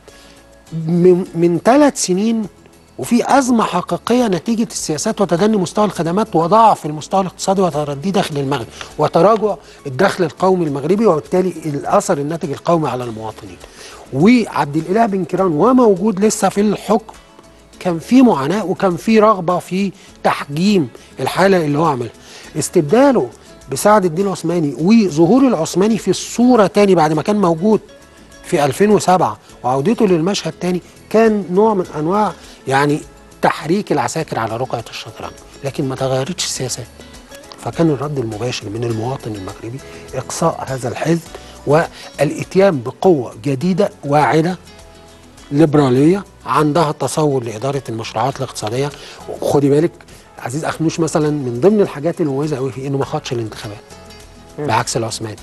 من من ثلاث سنين وفي أزمة حقيقية نتيجة السياسات وتدني مستوى الخدمات وضعف المستوى الاقتصادي وتردي داخل المغرب وتراجع الدخل القومي المغربي وبالتالي الأثر الناتج القومي على المواطنين وعبد الإله بن كيران وموجود لسه في الحكم كان في معاناه وكان في رغبه في تحجيم الحاله اللي هو عملها استبداله بسعد الدين العثماني وظهور العثماني في الصوره تاني بعد ما كان موجود في 2007 وعودته للمشهد تاني كان نوع من انواع يعني تحريك العساكر على رقعه الشطرنج لكن ما تغيرتش السياسات فكان الرد المباشر من المواطن المغربي اقصاء هذا الحزب والاتيان بقوه جديده واعده ليبراليه عندها تصور لاداره المشروعات الاقتصاديه خدي بالك عزيز اخنوش مثلا من ضمن الحاجات المميزه قوي فيه انه ما خدش الانتخابات بعكس العثماني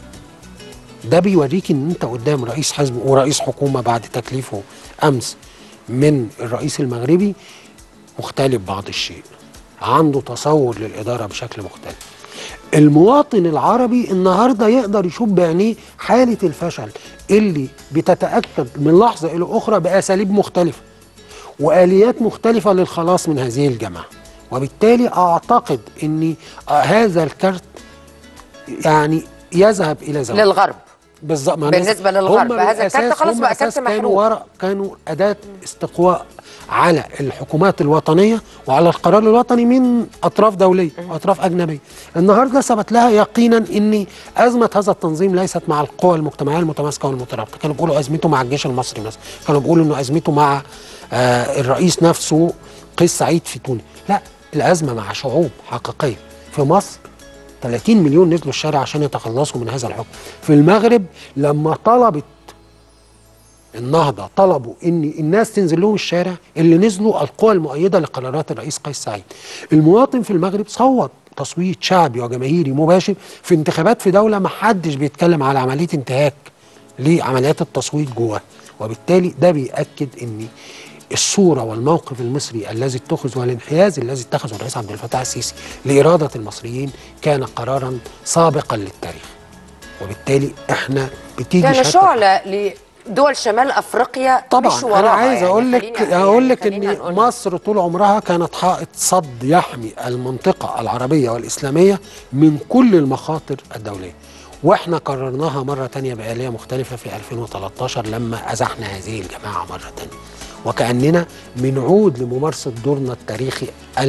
ده بيوريك ان انت قدام رئيس حزب ورئيس حكومه بعد تكليفه امس من الرئيس المغربي مختلف بعض الشيء عنده تصور للاداره بشكل مختلف المواطن العربي النهارده يقدر يشوف بعينيه حاله الفشل اللي بتتاكد من لحظه الى اخرى باساليب مختلفه واليات مختلفه للخلاص من هذه الجماعه وبالتالي اعتقد ان هذا الكارت يعني يذهب الى زوال للغرب بالظبط ما بالنسبة الناس- للغرب، هم هذا الكارت بالأساس- خلاص هم بقى أساس كارت كانوا محروق. ورا كانوا أداة استقواء على الحكومات الوطنية وعلى القرار الوطني من أطراف دولية وأطراف أجنبية النهاردة ثبت لها يقينا أن أزمة هذا التنظيم ليست مع القوى المجتمعية المتماسكة والمترابطة كانوا بيقولوا أزمته مع الجيش المصري مثلا كانوا بيقولوا أنه أزمته مع آه الرئيس نفسه قيس سعيد في تونس لا الأزمة مع شعوب حقيقية في مصر 30 مليون نزلوا الشارع عشان يتخلصوا من هذا الحكم في المغرب لما طلبت النهضة طلبوا ان الناس تنزل لهم الشارع اللي نزلوا القوى المؤيدة لقرارات الرئيس قيس سعيد المواطن في المغرب صوت تصويت شعبي وجماهيري مباشر في انتخابات في دولة ما حدش بيتكلم على عملية انتهاك لعمليات التصويت جواها وبالتالي ده بيأكد ان الصورة والموقف المصري الذي اتخذ والانحياز الذي اتخذه الرئيس عبد الفتاح السيسي لإرادة المصريين كان قرارا سابقا للتاريخ وبالتالي احنا بتيجي كان شهادة شعلة لدول شمال افريقيا طبعا مش انا وراها عايز يعني اقول لك خلينا- اقول لك خلينا ان نقولها. مصر طول عمرها كانت حائط صد يحمي المنطقه العربيه والاسلاميه من كل المخاطر الدوليه واحنا قررناها مره تانية بآلية مختلفه في 2013 لما ازحنا هذه الجماعه مره تانية وكاننا بنعود لممارسه دورنا التاريخي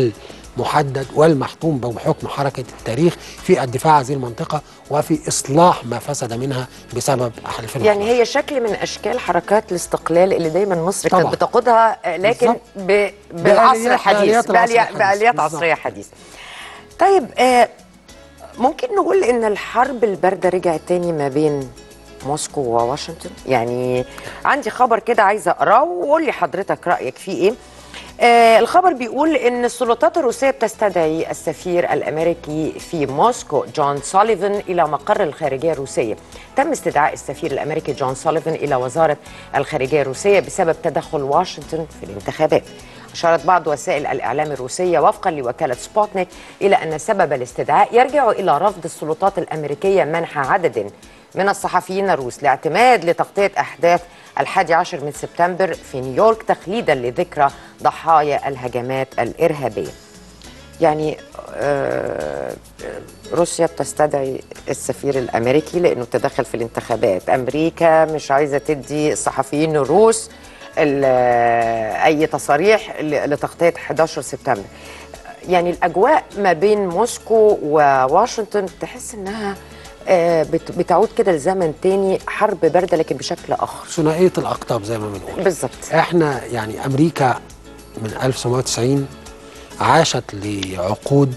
المحدد والمحتوم بحكم حركه التاريخ في الدفاع عن هذه المنطقه وفي اصلاح ما فسد منها بسبب 2011 يعني هي شكل من اشكال حركات الاستقلال اللي دايما مصر كانت طبعا. بتقودها آه، لكن بالظبط. ب... بالعصر بآليات- الحديث بآليات العصر بآليات, الحديث. بآليات بالظبط. عصريه حديثه طيب آه ممكن نقول ان الحرب البارده رجعت تاني ما بين موسكو وواشنطن يعني عندي خبر كده عايزه اقراه وقول لي حضرتك رايك فيه ايه آه الخبر بيقول ان السلطات الروسيه بتستدعي السفير الامريكي في موسكو جون سوليفان الى مقر الخارجيه الروسيه تم استدعاء السفير الامريكي جون سوليفان الى وزاره الخارجيه الروسيه بسبب تدخل واشنطن في الانتخابات أشارت بعض وسائل الإعلام الروسية وفقا لوكالة سبوتنيك إلى أن سبب الاستدعاء يرجع إلى رفض السلطات الأمريكية منح عدد من الصحفيين الروس لاعتماد لتغطية أحداث الحادي عشر من سبتمبر في نيويورك تخليدا لذكرى ضحايا الهجمات الإرهابية يعني آه، روسيا بتستدعي السفير الامريكي لانه تدخل في الانتخابات امريكا مش عايزه تدي الصحفيين الروس ال- اي تصاريح ل- لتغطيه 11 سبتمبر يعني الاجواء ما بين موسكو وواشنطن تحس انها آه، بت- بتعود كده لزمن تاني حرب بارده لكن بشكل اخر ثنائيه الاقطاب زي ما بنقول بالظبط احنا يعني امريكا من 1990 عاشت لعقود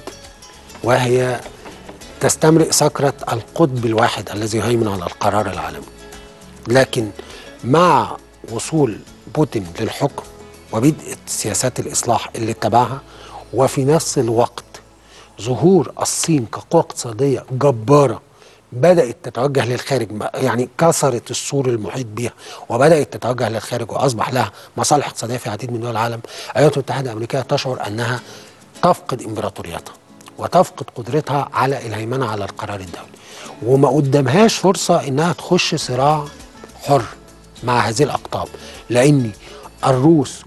وهي تستمرئ سكرة القطب الواحد الذي يهيمن على القرار العالمي لكن مع وصول بوتين للحكم وبدء سياسات الإصلاح اللي اتبعها وفي نفس الوقت ظهور الصين كقوة اقتصادية جبارة بدأت تتوجه للخارج ما- يعني كسرت السور المحيط بها وبدأت تتوجه للخارج وأصبح لها مصالح اقتصادية في عديد من دول العالم الولايات المتحدة الأمريكية تشعر أنها تفقد إمبراطوريتها وتفقد قدرتها على الهيمنة على القرار الدولي وما قدامهاش فرصة إنها تخش صراع حر مع هذه الأقطاب لأن الروس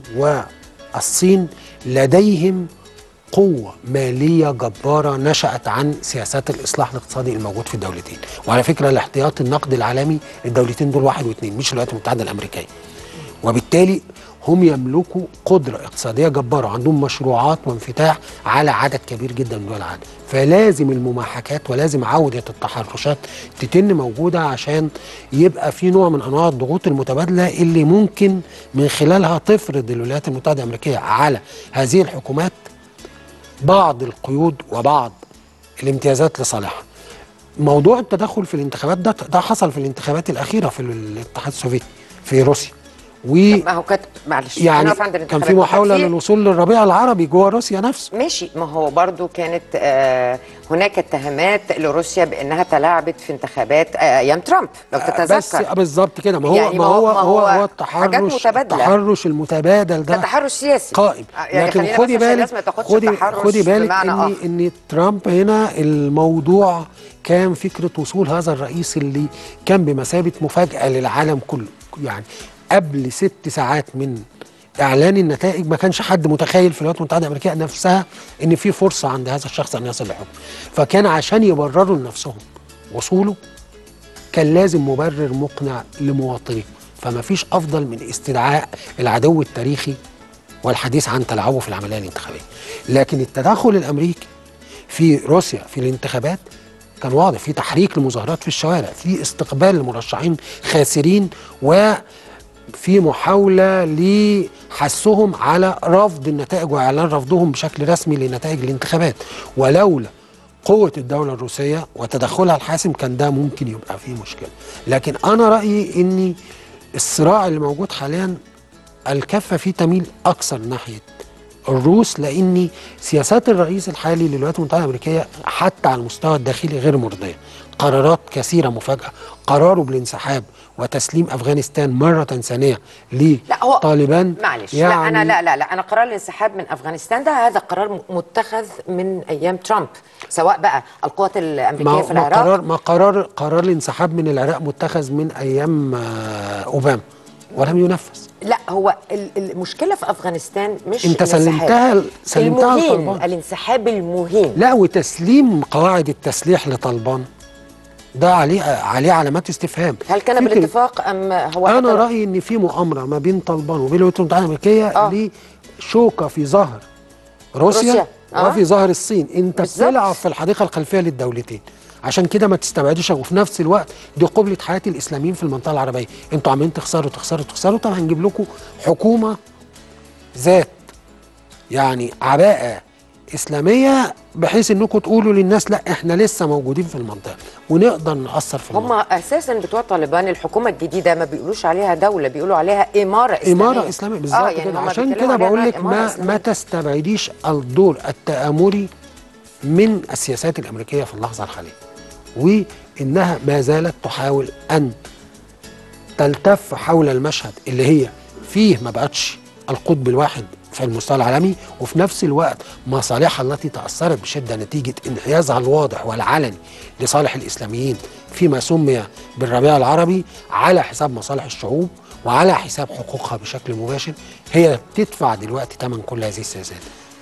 والصين لديهم قوة مالية جبارة نشأت عن سياسات الإصلاح الاقتصادي الموجود في الدولتين وعلى فكرة الاحتياط النقد العالمي الدولتين دول واحد واثنين مش الولايات المتحدة الأمريكية وبالتالي هم يملكوا قدره اقتصاديه جباره عندهم مشروعات وانفتاح على عدد كبير جدا من دول العالم فلازم المماحكات ولازم عوده التحرشات تتم موجوده عشان يبقى في نوع من انواع الضغوط المتبادله اللي ممكن من خلالها تفرض الولايات المتحده الامريكيه على هذه الحكومات بعض القيود وبعض الامتيازات لصالحها موضوع التدخل في الانتخابات ده ده حصل في الانتخابات الاخيره في الاتحاد السوفيتي في روسيا و ما هو كانت معلش يعني هنقف عند كان الانتخابات. في محاوله في- للوصول للربيع العربي جوه روسيا نفسه ماشي ما هو برضو كانت آه هناك اتهامات لروسيا بانها تلاعبت في انتخابات آه ايام ترامب لو بس تتذكر بالظبط كده ما هو يعني ما هو ما هو, هو حاجات التحرش متبادلة. التحرش المتبادل ده ده تحرش سياسي قائم آه، يعني لكن خلينا خدي بس عشان الناس بالك ما تاخدش خدي تحرش خدي بالك بمعنى ان آخر. ان ترامب هنا الموضوع كان فكره وصول هذا الرئيس اللي كان بمثابه مفاجاه للعالم كله يعني قبل ست ساعات من اعلان النتائج ما كانش حد متخيل في الولايات المتحده الامريكيه نفسها ان في فرصه عند هذا الشخص ان يصل للحكم فكان عشان يبرروا لنفسهم وصوله كان لازم مبرر مقنع لمواطنيه فما فيش افضل من استدعاء العدو التاريخي والحديث عن تلاعبه في العمليه الانتخابيه لكن التدخل الامريكي في روسيا في الانتخابات كان واضح في تحريك لمظاهرات في الشوارع في استقبال لمرشحين خاسرين وفي محاوله لحثهم على رفض النتائج واعلان رفضهم بشكل رسمي لنتائج الانتخابات ولولا قوة الدولة الروسية وتدخلها الحاسم كان ده ممكن يبقى فيه مشكلة لكن أنا رأيي أن الصراع اللي موجود حاليا الكفة فيه تميل أكثر ناحية الروس لأن سياسات الرئيس الحالي للولايات المتحدة الأمريكية حتى على المستوى الداخلي غير مرضية قرارات كثيرة مفاجئة قراره بالانسحاب وتسليم أفغانستان مرة ثانية لا هو لطالبان معلش يعني لا انا لا لا لا انا قرار الانسحاب من افغانستان ده هذا قرار م- متخذ من ايام ترامب سواء بقى القوات الامريكيه ما في ما العراق قرار ما قرار قرار الانسحاب من العراق متخذ من ايام آه، اوباما ولم ينفذ لا هو ال- المشكله في افغانستان مش انت الانسحاب. سلمتها سلمتها المهين لطالبان الانسحاب المهين لا وتسليم قواعد التسليح لطالبان ده عليه عليه علامات استفهام هل كان فكرة- بالاتفاق ام هو انا حتى- رايي ان في مؤامره ما بين طالبان وبين الولايات المتحده الامريكيه آه. لشوكه في ظهر روسيا, روسيا. آه. وفي ظهر الصين انت بالظبط. بتلعب في الحديقه الخلفيه للدولتين عشان كده ما تستبعديش وفي نفس الوقت دي قبلة حياه الاسلاميين في المنطقه العربيه انتوا عمالين تخسروا تخسروا تخسروا طب هنجيب لكم حكومه ذات يعني عباءه اسلاميه بحيث انكم تقولوا للناس لا احنا لسه موجودين في المنطقه ونقدر ناثر في المنطقه هم اساسا بتوع طالبان الحكومه الجديده ما بيقولوش عليها دوله بيقولوا عليها اماره اسلاميه إمارة إسلامية بالظبط يعني كده هم عشان بيتكلموا كده عليها بقول إنها لك إمارة ما إسلامية. ما تستبعديش الدور التآمري من السياسات الأمريكية في اللحظة الحالية وإنها ما زالت تحاول أن تلتف حول المشهد اللي هي فيه ما بقتش القطب الواحد في المستوى العالمي وفي نفس الوقت مصالحها التي تأثرت بشدة نتيجة انحيازها الواضح والعلني لصالح الإسلاميين فيما سمي بالربيع العربي على حساب مصالح الشعوب وعلى حساب حقوقها بشكل مباشر هي بتدفع دلوقتي ثمن كل هذه السياسات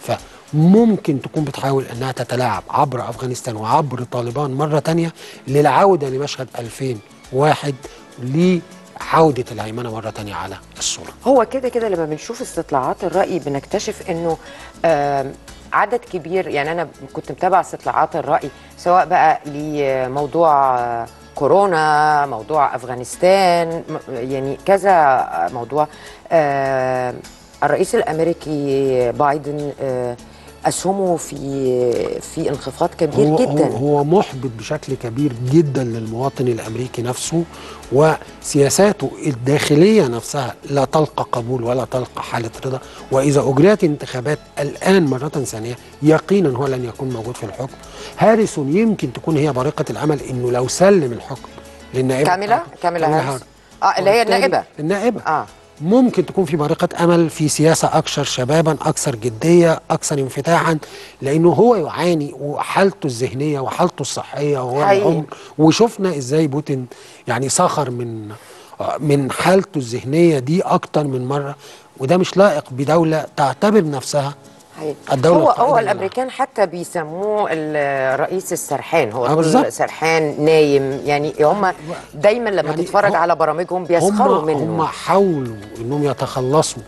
فممكن تكون بتحاول انها تتلاعب عبر افغانستان وعبر طالبان مره تانية للعوده لمشهد 2001 لعوده الهيمنه مره تانية على الصوره هو كده كده لما بنشوف استطلاعات الرأي بنكتشف انه آم، عدد كبير يعني انا كنت متابعه استطلاعات الرأي سواء بقى لموضوع آه، كورونا موضوع افغانستان م- يعني كذا موضوع آه، الرئيس الامريكي بايدن آه، اسهمه في في انخفاض كبير هو جدا هو, هو محبط بشكل كبير جدا للمواطن الامريكي نفسه وسياساته الداخليه نفسها لا تلقى قبول ولا تلقى حاله رضا واذا اجريت انتخابات الان مره ثانيه يقينا هو لن يكون موجود في الحكم هاريسون يمكن تكون هي بارقه الامل انه لو سلم الحكم للنائبه كاملة؟ بتاعته، كاملة هاريس. هاريس. اه اللي هي وبالتالي النائبه النائبه اه ممكن تكون في بارقة أمل في سياسة أكثر شبابا أكثر جدية أكثر انفتاحا لأنه هو يعاني وحالته الذهنية وحالته الصحية وهو حقيقي. العمر وشفنا إزاي بوتين يعني سخر من من حالته الذهنية دي أكتر من مرة وده مش لائق بدولة تعتبر نفسها حقيقي. الدولة هو القائدة هو للعالم. الامريكان حتى بيسموه الرئيس السرحان هو آه، طول بالظبط. سرحان نايم يعني هم دايما لما يعني تتفرج هم- على برامجهم بيسخروا هم منه هم حاولوا انهم يتخلصوا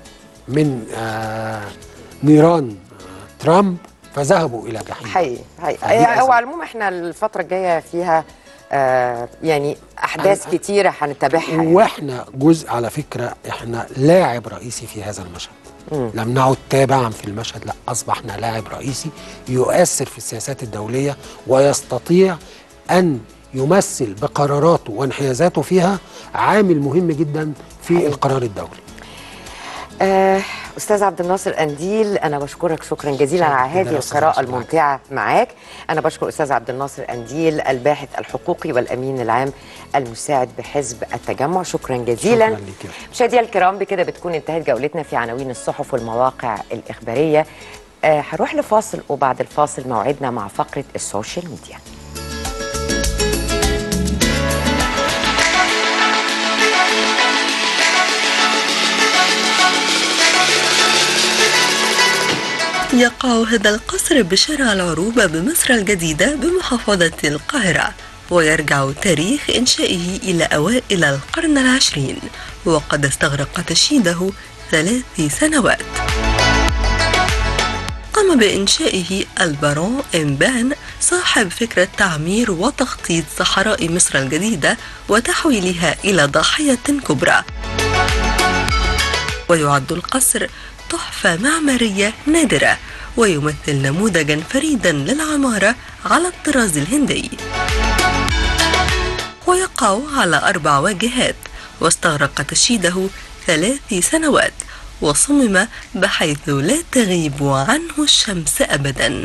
من آه نيران آه ترامب فذهبوا الى جحيم حقيقي فدي حقيقي هو أزمة. على العموم احنا الفتره الجايه فيها آه يعني احداث أنا- كتيره هنتابعها يعني. واحنا جزء على فكره احنا لاعب رئيسي في هذا المشهد لم نعد تابعا في المشهد لا اصبحنا لاعب رئيسي يؤثر في السياسات الدوليه ويستطيع ان يمثل بقراراته وانحيازاته فيها عامل مهم جدا في القرار الدولي آه استاذ عبد الناصر انديل انا بشكرك شكرا جزيلا على جداً هذه يا أستاذ القراءه نصر معاك. الممتعه معاك انا بشكر استاذ عبد الناصر انديل الباحث الحقوقي والامين العام المساعد بحزب التجمع شكرا جزيلا شكراً ليك يا فندم. مشاهدينا الكرام بكده بتكون انتهت جولتنا في عناوين الصحف والمواقع الاخباريه آه هروح لفاصل وبعد الفاصل موعدنا مع فقره السوشيال ميديا يقع هذا القصر بشارع العروبة بمصر الجديدة بمحافظة القاهرة ويرجع تاريخ إنشائه إلى أوائل القرن العشرين وقد استغرق تشييده ثلاث سنوات قام بإنشائه البارون إمبان صاحب فكرة تعمير وتخطيط صحراء مصر الجديدة وتحويلها إلى ضاحية كبرى ويعد القصر تحفة معمارية نادرة ويمثل نموذجا فريدا للعمارة على الطراز الهندي ويقع على أربع واجهات واستغرق تشييده ثلاث سنوات وصمم بحيث لا تغيب عنه الشمس أبدا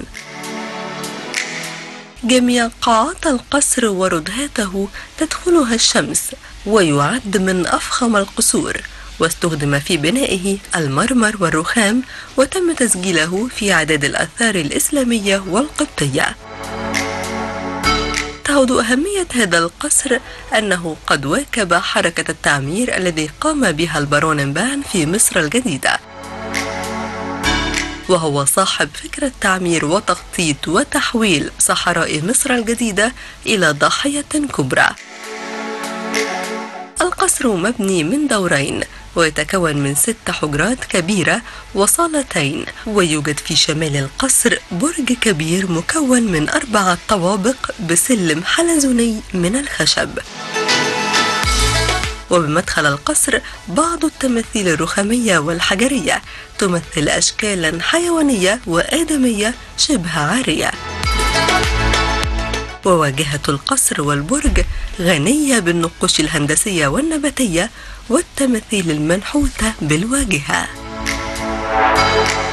جميع قاعات القصر وردهاته تدخلها الشمس ويعد من أفخم القصور واستخدم في بنائه المرمر والرخام وتم تسجيله في عدد الآثار الإسلامية والقبطية تعود أهمية هذا القصر أنه قد واكب حركة التعمير الذي قام بها البارون بان في مصر الجديدة وهو صاحب فكرة تعمير وتخطيط وتحويل صحراء مصر الجديدة إلى ضاحية كبرى القصر مبني من دورين ويتكون من ست حجرات كبيرة وصالتين ويوجد في شمال القصر برج كبير مكون من أربعة طوابق بسلم حلزوني من الخشب وبمدخل القصر بعض التماثيل الرخامية والحجرية تمثل أشكالا حيوانية وآدمية شبه عارية وواجهة القصر والبرج غنية بالنقوش الهندسية والنباتية والتماثيل المنحوتة بالواجهة